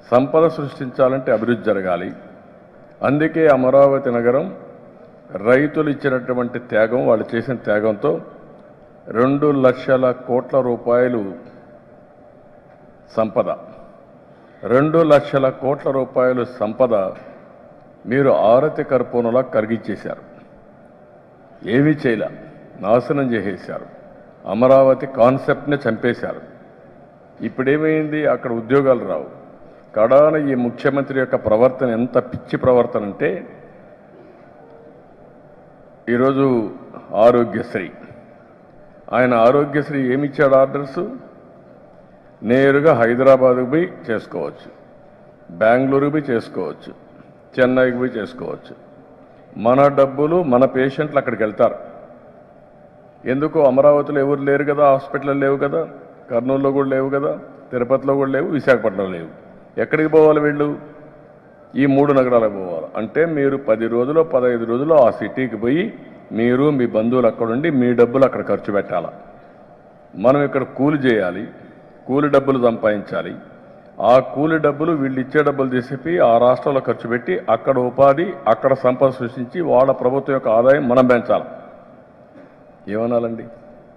సంపద సృష్టించాలంటే అభివృద్ధి జరగాలి అందుకే అమరావతి నగరం రైతులు ఇచ్చినటువంటి త్యాగం వాళ్ళు చేసిన త్యాగంతో రెండు లక్షల కోట్ల రూపాయలు సంపద రెండు లక్షల కోట్ల రూపాయలు సంపద మీరు ఆరతి కర్పూరంలా కరిగిచ్చేశారు ఏమీ చేయలే నాశనం చేసేశారు అమరావతి కాన్సెప్ట్ని చంపేశారు ఇప్పుడేమైంది అక్కడ ఉద్యోగాలు రావు కడాన ఈ ముఖ్యమంత్రి యొక్క ప్రవర్తన ఎంత పిచ్చి ప్రవర్తన అంటే ఈరోజు ఆరోగ్యశ్రీ ఆయన ఆరోగ్యశ్రీ ఏమిచ్చాడు ఆర్డర్స్ నేరుగా హైదరాబాద్కు పోయి చేసుకోవచ్చు బెంగళూరుకు పోయి చేసుకోవచ్చు చెన్నైకి పోయి చేసుకోవచ్చు మన డబ్బులు మన పేషెంట్లు అక్కడికి వెళ్తారు ఎందుకు అమరావతిలో ఎవరు లేరు కదా హాస్పిటల్ లేవు కదా కర్నూలులో కూడా లేవు కదా తిరుపతిలో కూడా లేవు విశాఖపట్నంలో లేవు ఎక్కడికి పోవాలి వీళ్ళు ఈ మూడు నగరాలకు పోవాలి అంటే మీరు పది రోజులు పదహైదు రోజులు ఆ సిటీకి పోయి మీరు మీ బంధువులు అక్కడ ఉండి మీ డబ్బులు అక్కడ ఖర్చు పెట్టాలి మనం ఇక్కడ కూలి చేయాలి కూలి డబ్బులు సంపాదించాలి ఆ కూలి డబ్బులు వీళ్ళు ఇచ్చే డబ్బులు తీసిపి ఆ రాష్ట్రంలో ఖర్చు పెట్టి అక్కడ ఉపాధి అక్కడ సంపద సృష్టించి వాళ్ళ ప్రభుత్వం యొక్క ఆదాయం మనం పెంచాలి ఏమనాలండి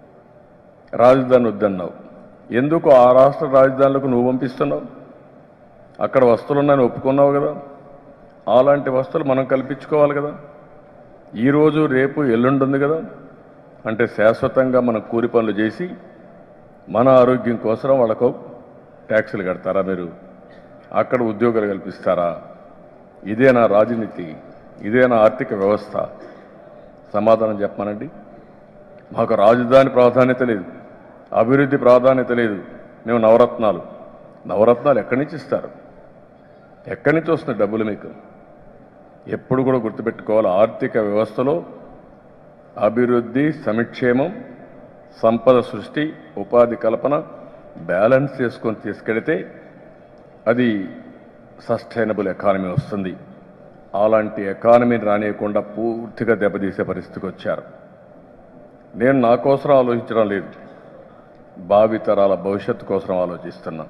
రాజధాని వద్దన్నావు ఎందుకు ఆ రాష్ట్ర రాజధానులకు నువ్వు పంపిస్తున్నావు అక్కడ వస్తువులు ఉన్నాయని ఒప్పుకున్నావు కదా అలాంటి వస్తువులు మనం కల్పించుకోవాలి కదా ఈరోజు రేపు ఎల్లుండి ఉంది కదా అంటే శాశ్వతంగా మనం కూలి పనులు చేసి మన ఆరోగ్యం కోసం వాళ్ళకు ట్యాక్సులు కడతారా మీరు అక్కడ ఉద్యోగాలు కల్పిస్తారా ఇదేనా రాజనీతి ఇదేనా ఆర్థిక వ్యవస్థ సమాధానం చెప్పమనండి మాకు రాజధాని ప్రాధాన్యత లేదు అభివృద్ధి ప్రాధాన్యత లేదు మేము నవరత్నాలు నవరత్నాలు ఎక్కడి నుంచి ఇస్తారు ఎక్కడి నుంచి వస్తున్నాయి డబ్బులు మీకు ఎప్పుడు కూడా గుర్తుపెట్టుకోవాలి ఆర్థిక వ్యవస్థలో అభివృద్ధి సంక్షేమం సంపద సృష్టి ఉపాధి కల్పన బ్యాలెన్స్ చేసుకొని తీసుకెడితే అది సస్టైనబుల్ ఎకానమీ వస్తుంది అలాంటి ఎకానమీని రానియకుండా పూర్తిగా దెబ్బతీసే పరిస్థితికి వచ్చారు నేను నా కోసం ఆలోచించడం లేదు భావితరాల భవిష్యత్తు కోసం ఆలోచిస్తున్నా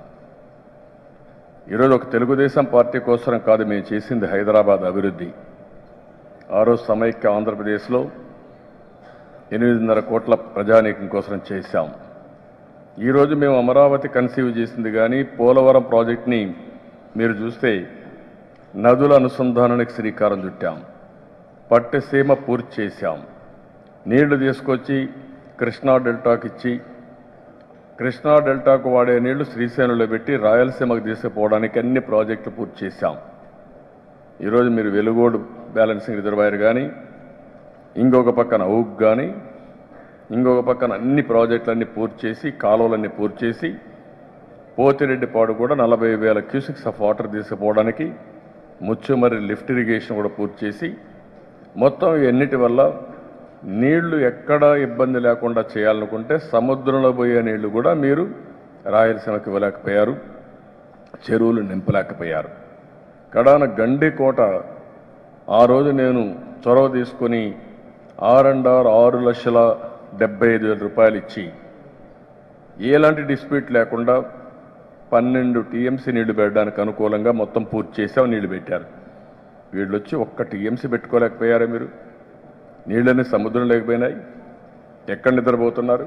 ఈరోజు ఒక తెలుగుదేశం పార్టీ కోసం కాదు మేము చేసింది హైదరాబాద్ అభివృద్ధి ఆ రోజు సమైక్య ఆంధ్రప్రదేశ్లో ఎనిమిదిన్నర కోట్ల ప్రజానీకం కోసం చేశాం ఈరోజు మేము అమరావతి కన్సీవ్ చేసింది కానీ పోలవరం ప్రాజెక్ట్ని మీరు చూస్తే నదుల అనుసంధానానికి శ్రీకారం చుట్టాం పట్టసీమ పూర్తి చేశాం నీళ్లు తీసుకొచ్చి కృష్ణా డెల్టాకి ఇచ్చి కృష్ణా డెల్టాకు వాడే నీళ్లు శ్రీశైలంలో పెట్టి రాయలసీమకు తీసుకుపోవడానికి అన్ని ప్రాజెక్టులు పూర్తి చేశాం ఈరోజు మీరు వెలుగోడు బ్యాలెన్సింగ్ రిజర్వాయర్ కానీ ఇంకొక పక్కన ఊక్ కానీ ఇంకొక పక్కన అన్ని ప్రాజెక్టులన్నీ పూర్తి చేసి కాలువలన్నీ పూర్తి చేసి పోతిరెడ్డిపాడు కూడా నలభై వేల క్యూసిక్స్ ఆఫ్ వాటర్ తీసుకుపోవడానికి ముచ్చుమర్రి లిఫ్ట్ ఇరిగేషన్ కూడా పూర్తి చేసి మొత్తం ఎన్నిటి వల్ల నీళ్లు ఎక్కడ ఇబ్బంది లేకుండా చేయాలనుకుంటే సముద్రంలో పోయే నీళ్లు కూడా మీరు రాయలసీమకి ఇవ్వలేకపోయారు చెరువులు నింపలేకపోయారు కడాన గండికోట ఆ రోజు నేను చొరవ తీసుకొని ఆర్ అండ్ ఆర్ ఆరు లక్షల డెబ్బై ఐదు వేల రూపాయలు ఇచ్చి ఎలాంటి డిస్ప్యూట్ లేకుండా పన్నెండు టీఎంసీ నీళ్లు పెట్టడానికి అనుకూలంగా మొత్తం పూర్తి చేసాం నీళ్లు పెట్టారు వీళ్ళు వచ్చి ఒక్క టీఎంసీ పెట్టుకోలేకపోయారా మీరు నీళ్ళని సముద్రం లేకపోయినాయి ఎక్కడ నిద్రపోతున్నారు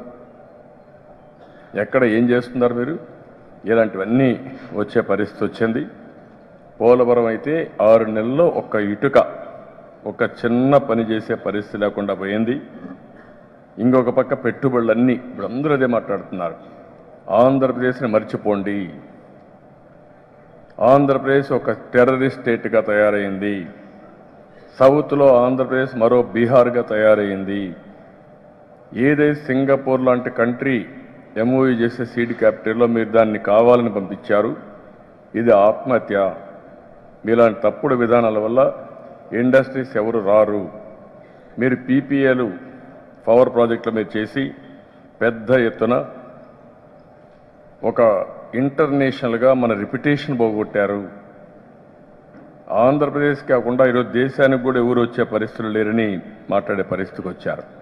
ఎక్కడ ఏం చేస్తున్నారు మీరు ఇలాంటివన్నీ వచ్చే పరిస్థితి వచ్చింది పోలవరం అయితే ఆరు నెలల్లో ఒక్క ఇటుక ఒక చిన్న పని చేసే పరిస్థితి లేకుండా పోయింది ఇంకొక పక్క పెట్టుబడులన్నీ ఇప్పుడు అందరూ అదే మాట్లాడుతున్నారు ఆంధ్రప్రదేశ్ని మర్చిపోండి ఆంధ్రప్రదేశ్ ఒక టెర్రరిస్ట్ స్టేట్గా తయారైంది సౌత్లో ఆంధ్రప్రదేశ్ మరో బీహార్గా తయారైంది ఏదైతే సింగపూర్ లాంటి కంట్రీ ఎంఓయూ చేసే సీడ్ క్యాపిటల్లో మీరు దాన్ని కావాలని పంపించారు ఇది ఆత్మహత్య మీలాంటి తప్పుడు విధానాల వల్ల ఇండస్ట్రీస్ ఎవరు రారు మీరు పీపీఏలు పవర్ ప్రాజెక్టులు మీరు చేసి పెద్ద ఎత్తున ఒక ఇంటర్నేషనల్గా మన రిప్యుటేషన్ పోగొట్టారు ఆంధ్రప్రదేశ్ కాకుండా ఈరోజు దేశానికి కూడా ఎవరు వచ్చే పరిస్థితులు లేరని మాట్లాడే పరిస్థితికి వచ్చారు